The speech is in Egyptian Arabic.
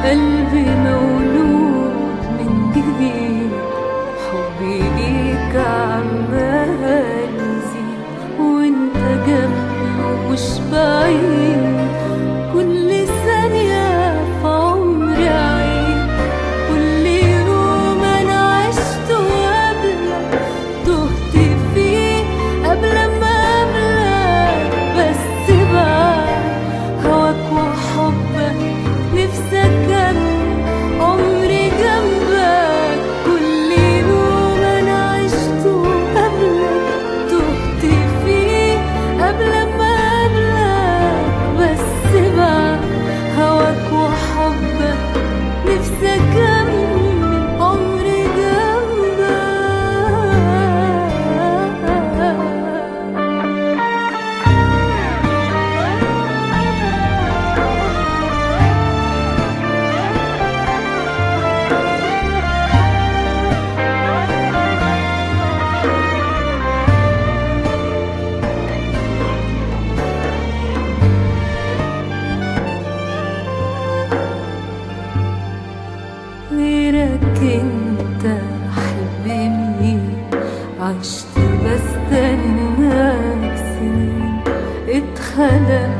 قلبي مولود من جديد حبي ليك عمال يزيد وانت جنبي ومش بعيد كل ثانية في عمري عيد كل يوم أنا عشته قبلك تهت فيه قبل ما أقابلك بس بعد هواك وحبك نفسي أكمل عمري جنبك كل يوم أنا عشته قبلك تهت فيه قبل ما أقابلك بس بعد هواك وحبك نفسي أكمل عمري جنبك غيرك انت احب مين عشت بستناك سنين اتخلق